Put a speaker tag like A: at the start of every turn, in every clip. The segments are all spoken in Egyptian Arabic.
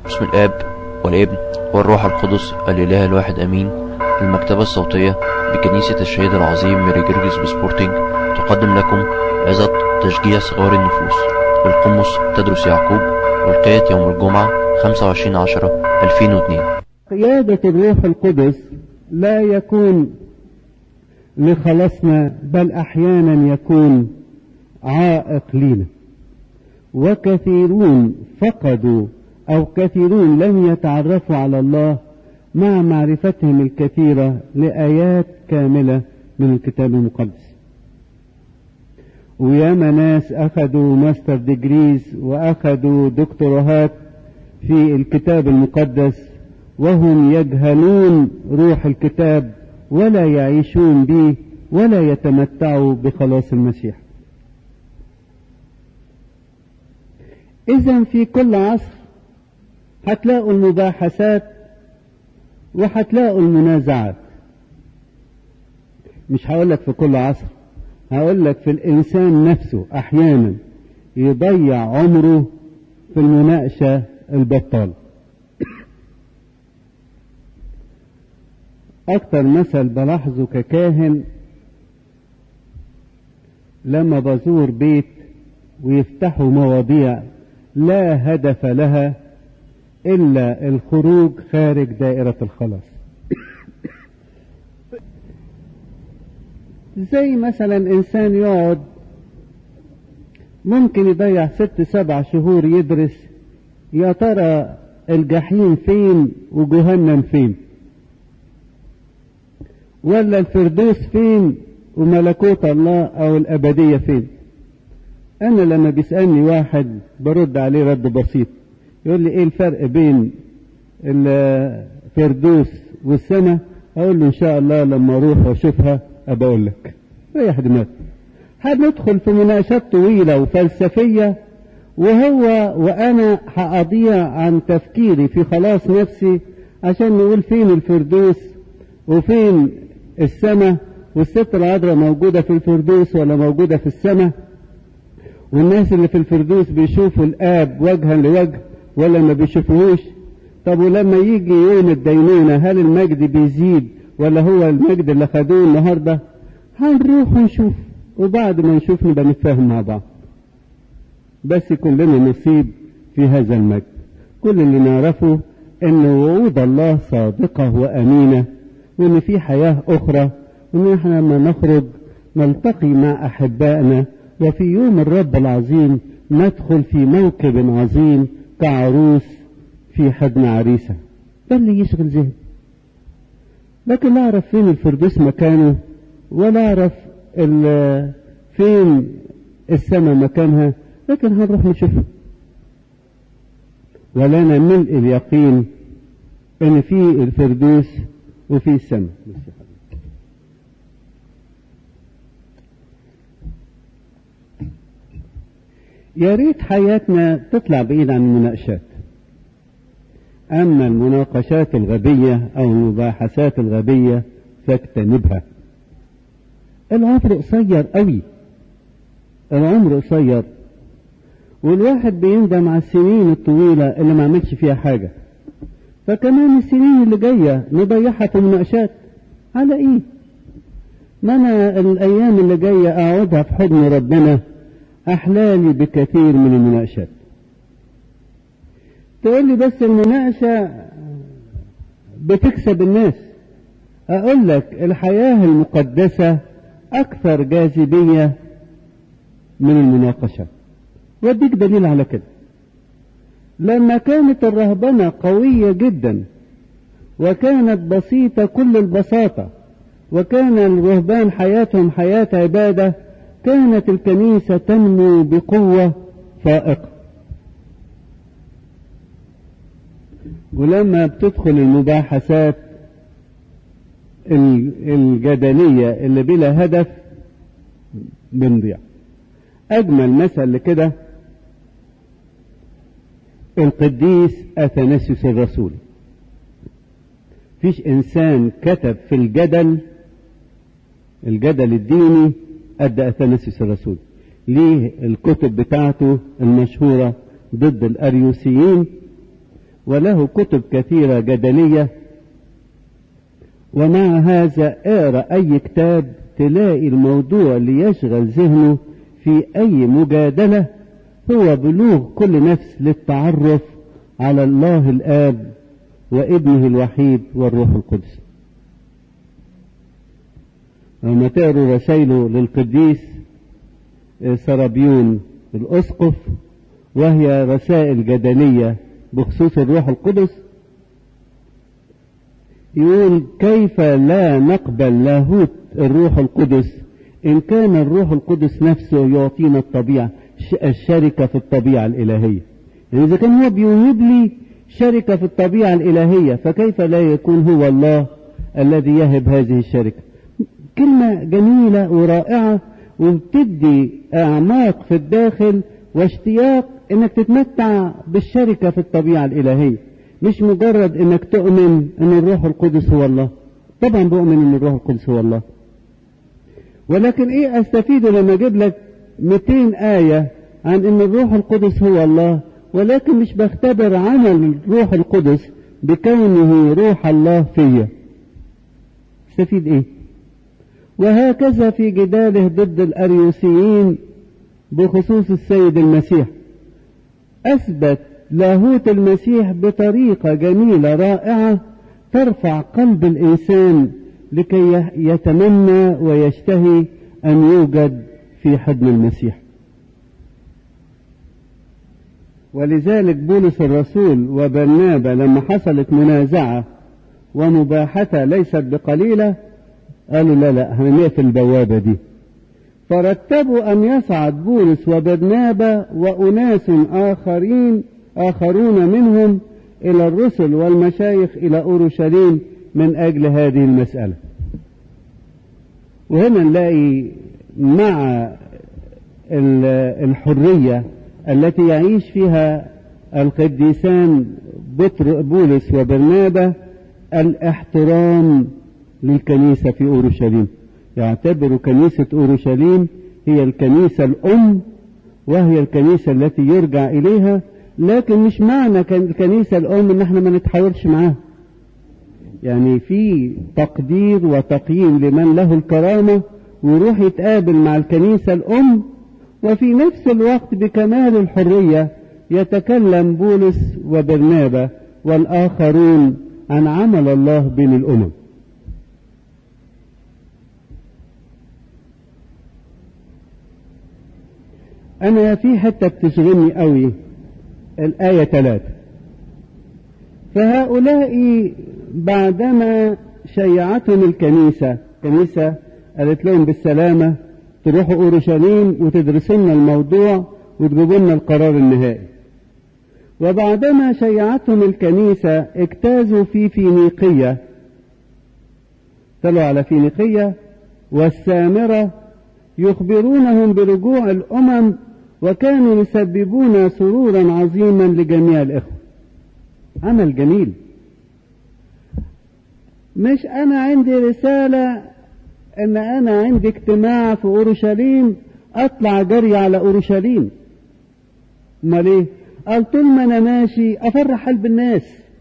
A: باسم الآب والابن والروح القدس الإله الواحد أمين المكتبة الصوتية بكنيسة الشهيد العظيم ميري جرجس بسبورتنج تقدم لكم عظة تشجيع صغار النفوس للقمص تدرس يعقوب ألقيت يوم الجمعة 25 10 2002
B: قيادة الروح القدس لا يكون لخلاصنا بل أحيانا يكون عائق لنا وكثيرون فقدوا أو كثيرون لم يتعرفوا على الله مع معرفتهم الكثيرة لآيات كاملة من الكتاب المقدس وياما ناس أخذوا ماستر ديجريز وأخذوا دكتوراهات في الكتاب المقدس وهم يجهلون روح الكتاب ولا يعيشون به ولا يتمتعوا بخلاص المسيح إذا في كل عصر هتلاقوا المباحثات وهتلاقوا المنازعات مش هقول لك في كل عصر هقول لك في الإنسان نفسه أحيانا يضيع عمره في المناقشة البطالة أكتر مثل بلاحظه ككاهن لما بزور بيت ويفتحوا مواضيع لا هدف لها إلا الخروج خارج دائرة الخلاص زي مثلا إنسان يقعد ممكن يضيع ست سبع شهور يدرس يا ترى الجحيم فين وجهنم فين ولا الفردوس فين وملكوت الله او الابدية فين انا لما بيسألني واحد برد عليه رد بسيط يقول لي ايه الفرق بين الفردوس والسماء اقول له ان شاء الله لما اروح واشوفها ابقى اقول لك ريح دماغك هندخل في مناقشات طويلة وفلسفية وهو وانا هأضيع عن تفكيري في خلاص نفسي عشان نقول فين الفردوس وفين السماء والست العذراء موجودة في الفردوس ولا موجودة في السماء والناس اللي في الفردوس بيشوفوا الآب وجها لوجه ولا ما بيشوفوهوش طب ولما يجي يوم الدينونة هل المجد بيزيد ولا هو المجد اللي خدوه النهاردة هنروح ونشوف وبعد ما نشوف نبقى نتفاهم مع بعض بس يكون لنا نصيب في هذا المجد كل اللي نعرفه ان وعود الله صادقة وامينة وان في حياة اخرى وان احنا لما نخرج نلتقي مع احبائنا وفي يوم الرب العظيم ندخل في موكب عظيم كعروس في حضن عريسة ده اللي يشغل ذهني لكن لا اعرف فين الفردوس مكانه ولا اعرف فين السماء مكانها لكن هنروح نشوفها ولنا ملء اليقين ان في الفردوس وفي السماء يا ريت حياتنا تطلع بعيد عن المناقشات اما المناقشات الغبيه او المباحثات الغبيه فاجتنبها العمر قصير قوي العمر قصير والواحد بيندم على السنين الطويلة اللي ما عملش فيها حاجة فكمان السنين اللي جاية نضيعها في مناقشات على ايه ما انا الايام اللي جاية اقعدها في حضن ربنا احلالي بكثير من المناقشات تقول لي بس المناقشة بتكسب الناس اقول لك الحياة المقدسة اكثر جاذبية من المناقشة واديك دليل على كده لما كانت الرهبنة قوية جدا وكانت بسيطة كل البساطة وكان الرهبان حياتهم حياة عبادة كانت الكنيسة تنمو بقوة فائقة ولما بتدخل المباحثات الجدلية اللي بلا هدف بنضيع أجمل مثل لكده القديس أثناسيوس الرسول فيش إنسان كتب في الجدل الجدل الديني قد أثناسيوس الرسول ليه الكتب بتاعته المشهورة ضد الأريوسيين وله كتب كثيرة جدلية ومع هذا اقرأ أي كتاب تلاقي الموضوع اللي يشغل ذهنه في أي مجادلة هو بلوغ كل نفس للتعرف على الله الآب وابنه الوحيد والروح القدس لما تقروا رسائله للقديس سرابيون الأسقف وهي رسائل جدلية بخصوص الروح القدس يقول كيف لا نقبل لاهوت الروح القدس إن كان الروح القدس نفسه يعطينا الطبيعة الشركة في الطبيعة الإلهية يعني إذا كان هو بيوهب لي شركة في الطبيعة الإلهية فكيف لا يكون هو الله الذي يهب هذه الشركة كلمة جميلة ورائعة وبتدي أعماق في الداخل واشتياق انك تتمتع بالشركة في الطبيعة الإلهية مش مجرد انك تؤمن ان الروح القدس هو الله طبعا بؤمن ان الروح القدس هو الله ولكن ايه استفيد لما اجيب لك 200 آية عن ان الروح القدس هو الله ولكن مش بختبر عمل الروح القدس بكونه روح الله فيا استفيد ايه وهكذا في جداله ضد الاريوسيين بخصوص السيد المسيح اثبت لاهوت المسيح بطريقه جميله رائعه ترفع قلب الانسان لكي يتمنى ويشتهي ان يوجد في حضن المسيح ولذلك بولس الرسول وبرنابا لما حصلت منازعه ومباحته ليست بقليله قالوا لا لا هنقفل البوابه دي فرتبوا أن يصعد بولس وبرنابا وأناس آخرين آخرون منهم إلى الرسل والمشايخ إلى أورشليم من أجل هذه المسألة وهنا نلاقي مع الحرية التي يعيش فيها القديسان بطر بولس وبرنابا الاحترام للكنيسة في أورشليم يعتبر كنيسة أورشليم هي الكنيسة الأم وهي الكنيسة التي يرجع إليها لكن مش معنى الكنيسة الأم إن احنا ما نتحاورش معاها يعني في تقدير وتقييم لمن له الكرامة ويروح يتقابل مع الكنيسة الأم وفي نفس الوقت بكمال الحرية يتكلم بولس وبرنابا والآخرون عن عمل الله بين الأمم أنا في حتة بتشغلني قوي الآية ثلاثة فهؤلاء بعدما شيعتهم الكنيسة كنيسة قالت لهم بالسلامة تروحوا أورشليم وتدرسوا لنا الموضوع وتجيبوا لنا القرار النهائي وبعدما شيعتهم الكنيسة اجتازوا في فينيقية طلعوا على فينيقية والسامرة يخبرونهم برجوع الأمم وكانوا يسببون سرورا عظيما لجميع الإخوة عمل جميل مش أنا عندي رسالة إن أنا عندي اجتماع في أورشليم أطلع جري على أورشليم أمال إيه؟ قال طول ما أنا ماشي أفرح قلب الناس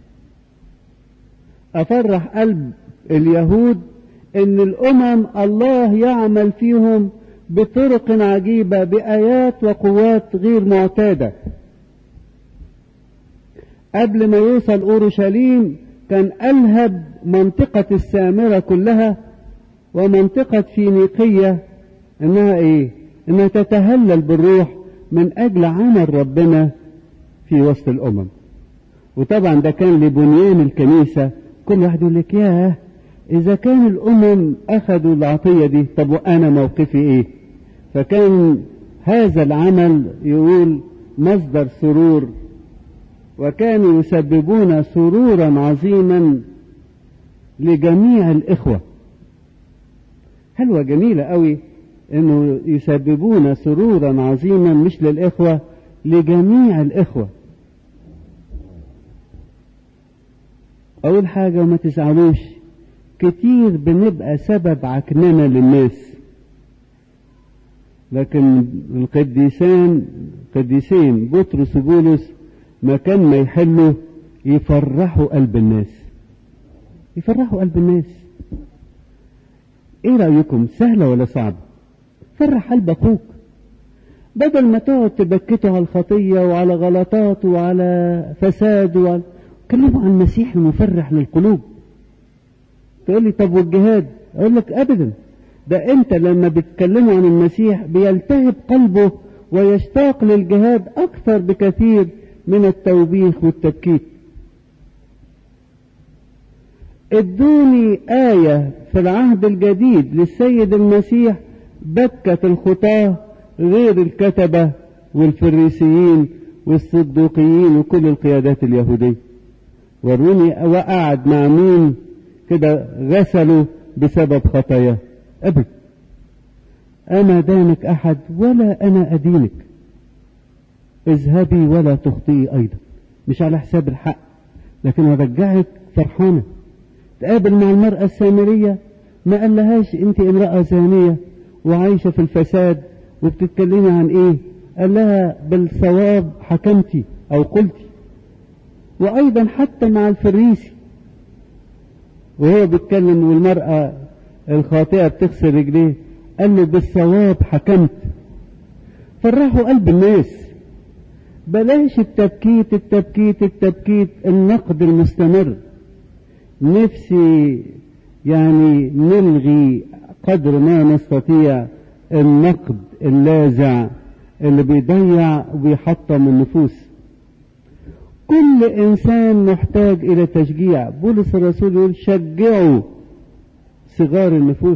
B: أفرح قلب اليهود إن الأمم الله يعمل فيهم بطرق عجيبة بآيات وقوات غير معتادة قبل ما يوصل أورشليم كان ألهب منطقة السامرة كلها ومنطقة فينيقية إنها إيه؟ إنها تتهلل بالروح من أجل عمل ربنا في وسط الأمم وطبعا ده كان لبنيان الكنيسة كل واحد يقول لك ياه إذا كان الأمم أخذوا العطية دي طب وأنا موقفي إيه؟ فكان هذا العمل يقول مصدر سرور وكانوا يسببون سرورا عظيما لجميع الإخوة حلوة جميلة قوي انه يسببون سرورا عظيما مش للإخوة لجميع الإخوة أول حاجة وما تزعلوش كتير بنبقى سبب عكننة للناس لكن القديسان قديسين بطرس وبولس ما كان ما يحلوا يفرحوا قلب الناس يفرحوا قلب الناس ايه رأيكم سهلة ولا صعبة فرح قلب اخوك بدل ما تقعد تبكته على الخطية وعلى غلطاته وعلى فساد وعلى... كلموا عن المسيح المفرح للقلوب تقول لي طب والجهاد اقول لك ابدا ده انت لما بتكلموا عن المسيح بيلتهب قلبه ويشتاق للجهاد اكثر بكثير من التوبيخ والتبكيت ادوني آية في العهد الجديد للسيد المسيح بكت الخطاة غير الكتبة والفريسيين والصدوقيين وكل القيادات اليهودية وروني وقعد مع مين كده غسلوا بسبب خطاياه أبد أما دانك أحد ولا أنا أدينك اذهبي ولا تخطئي أيضا مش على حساب الحق لكن أرجعك فرحانة تقابل مع المرأة السامرية ما قالهاش أنت امرأة زانية وعايشة في الفساد وبتتكلمي عن إيه قال لها بالصواب حكمتي أو قلتي وأيضا حتى مع الفريسي وهو بيتكلم والمرأة الخاطئة بتغسل رجليه قال له بالصواب حكمت فرحوا قلب الناس بلاش التبكيت التبكيت التبكيت النقد المستمر نفسي يعني نلغي قدر ما نستطيع النقد اللاذع اللي بيضيع وبيحطم النفوس كل انسان محتاج الى تشجيع بولس الرسول يقول شجعوا صغار النفوس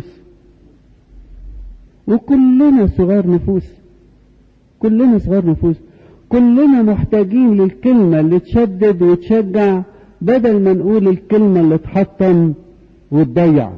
B: وكلنا صغار نفوس كلنا صغار نفوس كلنا محتاجين للكلمة اللي تشدد وتشجع بدل ما نقول الكلمة اللي تحطم وتضيع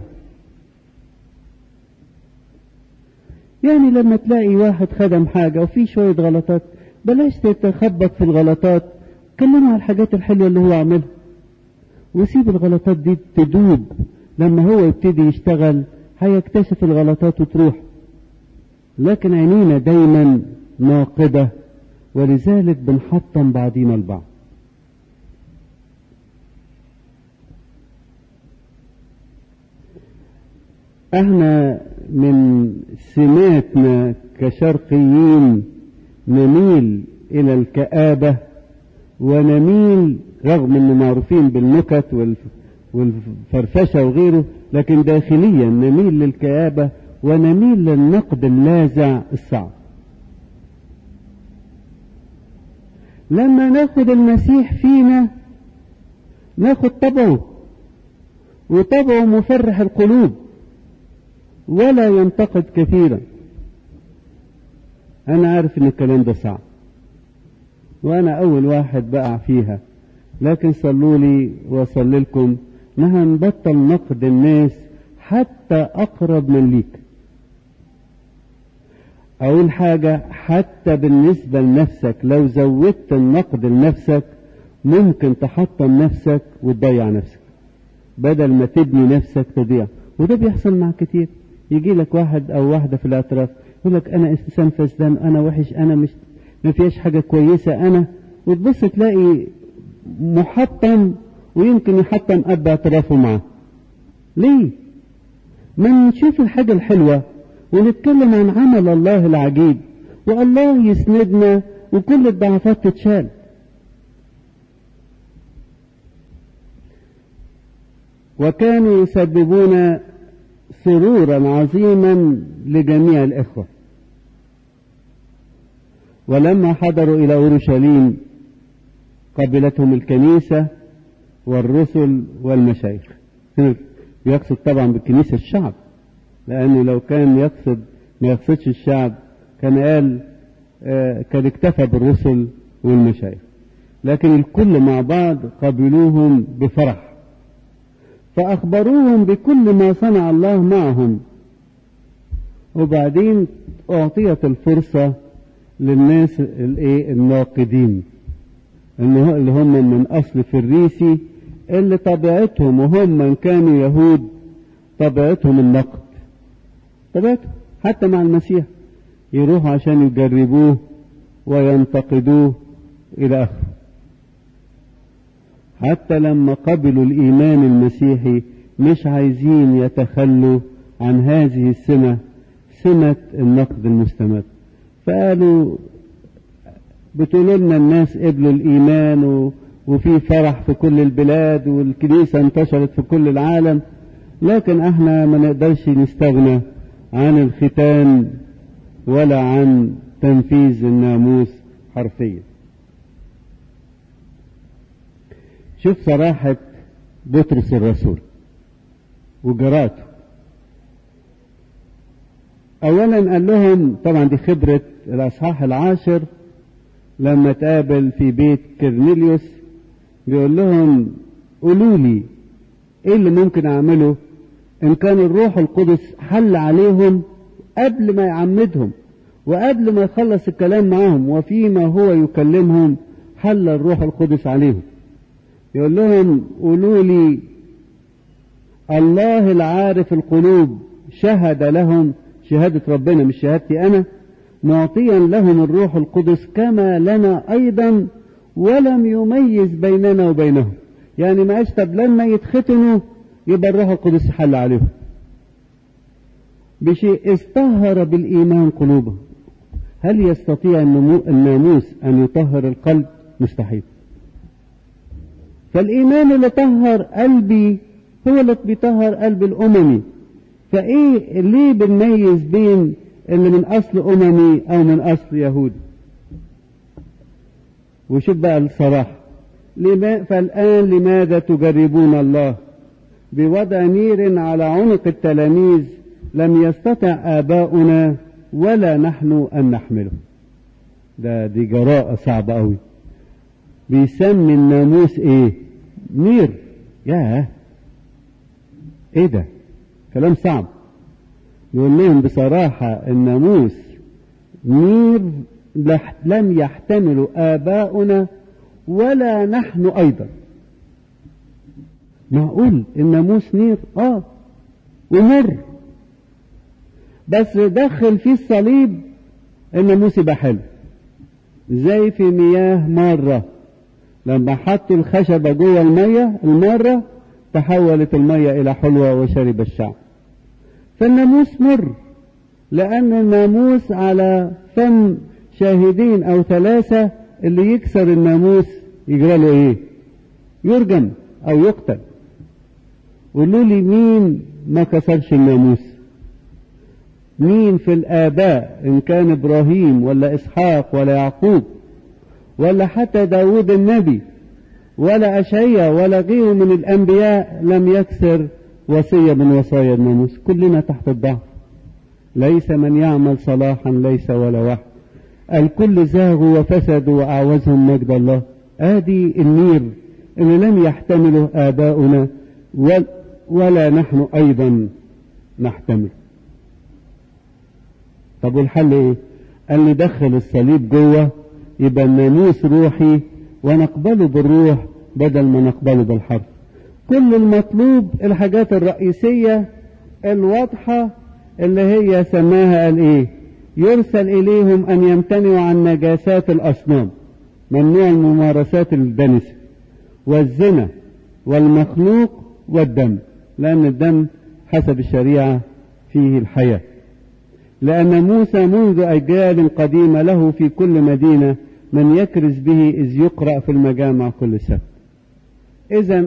B: يعني لما تلاقي واحد خدم حاجة وفي شوية غلطات بلاش تتخبط في الغلطات كلمه على الحاجات الحلوة اللي هو عاملها وسيب الغلطات دي تدوب لما هو يبتدي يشتغل هيكتشف الغلطات وتروح لكن عينينا دايما ناقدة ولذلك بنحطم بعضينا البعض احنا من سماتنا كشرقيين نميل الى الكآبة ونميل رغم ان معروفين بالنكت والفرفشة وغيره لكن داخليا نميل للكآبة ونميل للنقد اللاذع الصعب لما ناخد المسيح فينا ناخد طبعه وطبعه مفرح القلوب ولا ينتقد كثيرا انا عارف ان الكلام ده صعب وانا اول واحد بقع فيها لكن صلوا لي واصلي لكم انها نبطل نقد الناس حتى اقرب من ليك اول حاجة حتى بالنسبة لنفسك لو زودت النقد لنفسك ممكن تحطم نفسك وتضيع نفسك بدل ما تبني نفسك تضيع وده بيحصل مع كتير يجي لك واحد او واحدة في الاعتراف يقول لك انا انسان فسدان انا وحش انا مش ما فيهاش حاجة كويسة انا وتبص تلاقي محطم ويمكن يحطم اب اعترافه معاه ليه ما نشوف الحاجة الحلوة ونتكلم عن عمل الله العجيب والله يسندنا وكل الضعفات تتشال وكانوا يسببون سرورا عظيما لجميع الإخوة ولما حضروا إلى أورشليم قبلتهم الكنيسة والرسل والمشايخ يقصد طبعا بالكنيسة الشعب لأنه لو كان يقصد ما يقصدش الشعب كان قال آه كان اكتفى بالرسل والمشايخ لكن الكل مع بعض قبلوهم بفرح فأخبروهم بكل ما صنع الله معهم وبعدين أعطيت الفرصة للناس الايه الناقدين اللي هم من أصل فريسي اللي طبيعتهم وهم من كانوا يهود طبيعتهم النقد طبيعتهم حتى مع المسيح يروحوا عشان يجربوه وينتقدوه إلى آخره حتى لما قبلوا الإيمان المسيحي مش عايزين يتخلوا عن هذه السمة سمة النقد المستمر فقالوا بتقولوا لنا الناس قبلوا الإيمان و... وفي فرح في كل البلاد والكنيسة انتشرت في كل العالم لكن احنا ما نقدرش نستغنى عن الختان ولا عن تنفيذ الناموس حرفيا شوف صراحة بطرس الرسول وجراته اولا قال لهم طبعا دي خبرة الاصحاح العاشر لما تقابل في بيت كرنيليوس بيقول لهم قولوا لي ايه اللي ممكن اعمله ان كان الروح القدس حل عليهم قبل ما يعمدهم وقبل ما يخلص الكلام معهم وفيما هو يكلمهم حل الروح القدس عليهم يقول لهم قولوا لي الله العارف القلوب شهد لهم شهادة ربنا مش شهادتي أنا معطيا لهم الروح القدس كما لنا أيضا ولم يميز بيننا وبينهم يعني ما طب لما يتختنوا يبقى الروح القدس حل عليهم بشيء استهر بالإيمان قلوبهم هل يستطيع الناموس أن يطهر القلب مستحيل فالإيمان اللي طهر قلبي هو اللي بيطهر قلب الأممي فإيه ليه بنميز بين اللي من أصل أممي أو من أصل يهودي وشوف بقى الصراحة لما فالآن لماذا تجربون الله بوضع نير على عنق التلاميذ لم يستطع آباؤنا ولا نحن أن نحمله ده دي جراءة صعبة أوي بيسمي الناموس ايه نير ياه ايه ده كلام صعب يقول لهم بصراحة الناموس نير لم يحتمل آباؤنا ولا نحن أيضا معقول الناموس نير اه ومر بس دخل فيه الصليب الناموس يبقى حلو زي في مياه مرة لما حطوا الخشبة جوه المية المرة تحولت المية إلى حلوة وشرب الشعب فالناموس مر لأن الناموس على فم شاهدين أو ثلاثة اللي يكسر الناموس يجرى له إيه؟ يرجم أو يقتل قولوا لي مين ما كسرش الناموس؟ مين في الآباء إن كان إبراهيم ولا إسحاق ولا يعقوب ولا حتى داود النبي ولا أشعيا ولا غيره من الأنبياء لم يكسر وصية من وصايا الناموس كلنا تحت الضعف ليس من يعمل صلاحا ليس ولا واحد الكل زاغوا وفسدوا وأعوزهم مجد الله آدي النير اللي لم يحتمله آباؤنا ولا نحن أيضا نحتمل طب والحل ايه قال لي دخل الصليب جوه يبقى الناموس روحي ونقبله بالروح بدل ما نقبله بالحرف كل المطلوب الحاجات الرئيسية الواضحة اللي هي سماها قال ايه يرسل اليهم ان يمتنعوا عن نجاسات الاصنام ممنوع الممارسات الدنسة والزنا والمخلوق والدم لان الدم حسب الشريعة فيه الحياة لأن موسى منذ أجيال قديمة له في كل مدينة من يكرز به إذ يقرأ في المجامع كل سبت إذا